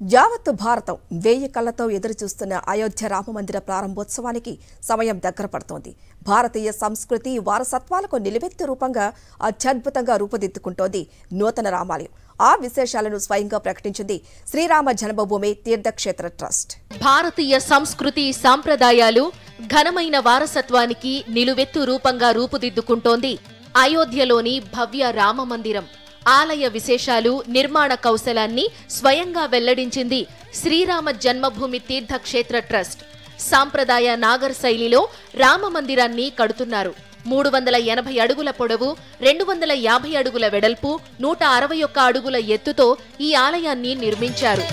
యావత్ భారతం వేయి కళ్లతో ఎదురుచూస్తున్న అయోధ్య రామమందిర ప్రారంభోత్సవానికి సమయం దగ్గర పడుతోంది భారతీయ సంస్కృతి వారసత్వాలకు నిలువెత్తు రూపంగా అత్యద్భుతంగా రూపుదిద్దుకుంటోంది నూతన రామాలయం ఆ విశేషాలను స్వయంగా ప్రకటించింది శ్రీరామ జన్మభూమి తీర్థక్షేత్ర ట్రస్ట్ భారతీయ సంస్కృతి సాంప్రదాయాలు ఘనమైన వారసత్వానికి నిలువెత్తు రూపంగా రూపుదిద్దుకుంటోంది అయోధ్యలోని భవ్య రామ మందిరం ఆలయ విశేషాలు నిర్మాణ కౌశలాన్ని స్వయంగా వెల్లడించింది శ్రీరామ జన్మభూమి తీర్థక్షేత్ర ట్రస్ట్ సాంప్రదాయ నాగర్ శైలిలో రామ మందిరాన్ని కడుతున్నారు మూడు వందల ఎనభై అడుగుల పొడవు రెండు వందల యాభై అడుగుల వెడల్పు నూట అరవై ఒక్క అడుగుల ఎత్తుతో ఈ ఆలయాన్ని నిర్మించారు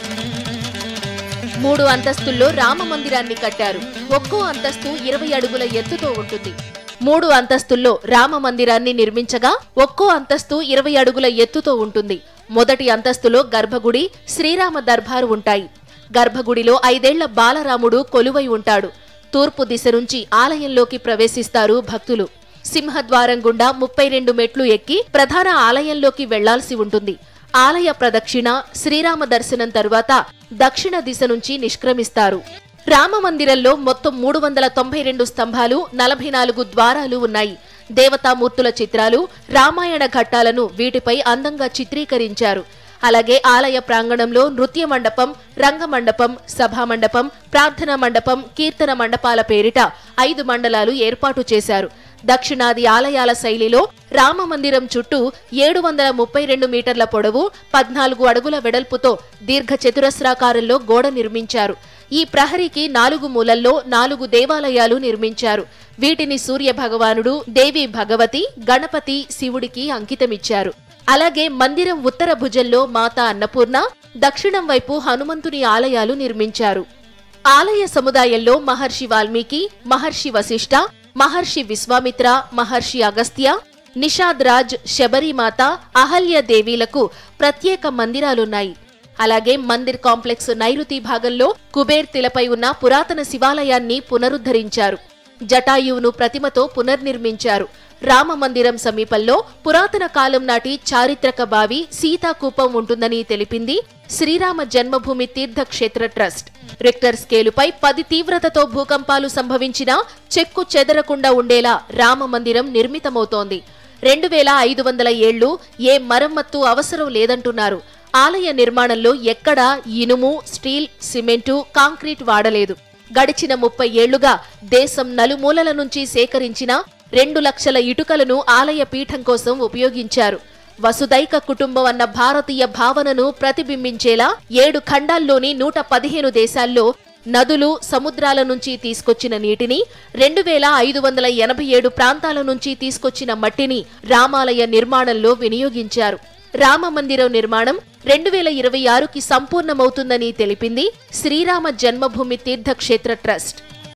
మూడు అంతస్తుల్లో రామ మందిరాన్ని కట్టారు ఒక్కో అంతస్తు ఇరవై అడుగుల ఎత్తుతో ఉంటుంది మూడు అంతస్తుల్లో రామ మందిరాన్ని నిర్మించగా ఒక్కో అంతస్తు ఇరవై అడుగుల ఎత్తుతో ఉంటుంది మొదటి అంతస్తులో గర్భగుడి శ్రీరామ దర్బారు ఉంటాయి గర్భగుడిలో ఐదేళ్ల బాలరాముడు కొలువై ఉంటాడు తూర్పు దిశ నుంచి ఆలయంలోకి ప్రవేశిస్తారు భక్తులు సింహద్వారం గుండా ముప్పై రెండు మెట్లు ఎక్కి ప్రధాన ఆలయంలోకి వెళ్లాల్సి ఉంటుంది ఆలయ ప్రదక్షిణ శ్రీరామ దర్శనం తరువాత దక్షిణ దిశ నుంచి నిష్క్రమిస్తారు రామ మందిరంలో మొత్తం మూడు వందల తొంభై రెండు స్తంభాలు నలభై నాలుగు ద్వారాలు ఉన్నాయి దేవతామూర్తుల చిత్రాలు రామాయణ ఘట్టాలను వీటిపై అందంగా చిత్రీకరించారు అలాగే ఆలయ ప్రాంగణంలో నృత్య మండపం రంగమండపం సభామండపం ప్రార్థనా మండపం కీర్తన మండపాల పేరిట ఐదు మండలాలు ఏర్పాటు చేశారు దక్షిణాది ఆలయాల శైలిలో రామ మందిరం చుట్టూ ఏడు వందల ముప్పై రెండు మీటర్ల పొడవు పద్నాలుగు అడుగుల వెడల్పుతో దీర్ఘ చతురస్రాకారంలో గోడ నిర్మించారు ఈ ప్రహరీకి నాలుగు మూలల్లో నాలుగు దేవాలయాలు నిర్మించారు వీటిని సూర్య భగవానుడు దేవి భగవతి గణపతి శివుడికి అంకితమిచ్చారు అలాగే మందిరం ఉత్తర భుజంలో మాత అన్నపూర్ణ దక్షిణం వైపు హనుమంతుని ఆలయాలు నిర్మించారు ఆలయ సముదాయంలో మహర్షి వాల్మీకి మహర్షి వశిష్ఠ మహర్షి విశ్వామిత్ర మహర్షి అగస్త్య నిషాద్ రాజ్ శబరిమాత అహల్య దేవీలకు ప్రత్యేక మందిరాలున్నాయి అలాగే మందిర్ కాంప్లెక్స్ నైరుతి భాగంలో కుబేర్ తిలపై ఉన్న పురాతన శివాలయాన్ని పునరుద్ధరించారు జటాయువును ప్రతిమతో పునర్నిర్మించారు రామ మందిరం సమీపంలో పురాతన కాలం నాటి చారిత్రక బావి సీతాకూపం ఉంటుందని తెలిపింది శ్రీరామ జన్మభూమి తీర్థక్షేత్ర ట్రస్ట్ రిక్టర్ స్కేలుపై పది తీవ్రతతో భూకంపాలు సంభవించినా చెక్కు చెదరకుండా ఉండేలా రామ మందిరం నిర్మితమవుతోంది రెండు వేల ఐదు వందల ఏళ్లు ఏ మరమ్మత్తు అవసరం లేదంటున్నారు ఆలయ నిర్మాణంలో ఎక్కడా ఇనుము స్టీల్ సిమెంటు కాంక్రీట్ వాడలేదు గడిచిన ముప్పై ఏళ్లుగా దేశం నలుమూలల నుంచి సేకరించిన రెండు లక్షల ఇటుకలను ఆలయ పీఠం కోసం ఉపయోగించారు వసుదైక కుటుంబం అన్న భారతీయ భావనను ప్రతిబింబించేలా ఏడు ఖండాల్లోని నూట పదిహేను దేశాల్లో నదులు సముద్రాల నుంచి తీసుకొచ్చిన నీటిని రెండు వేల ఐదు వందల ఎనభై ఏడు ప్రాంతాల నుంచి తీసుకొచ్చిన మట్టిని రామాలయ నిర్మాణంలో వినియోగించారు రామ మందిరం నిర్మాణం రెండు వేల ఇరవై ఆరుకి సంపూర్ణమవుతుందని తెలిపింది శ్రీరామ జన్మభూమి తీర్థక్షేత్ర ట్రస్ట్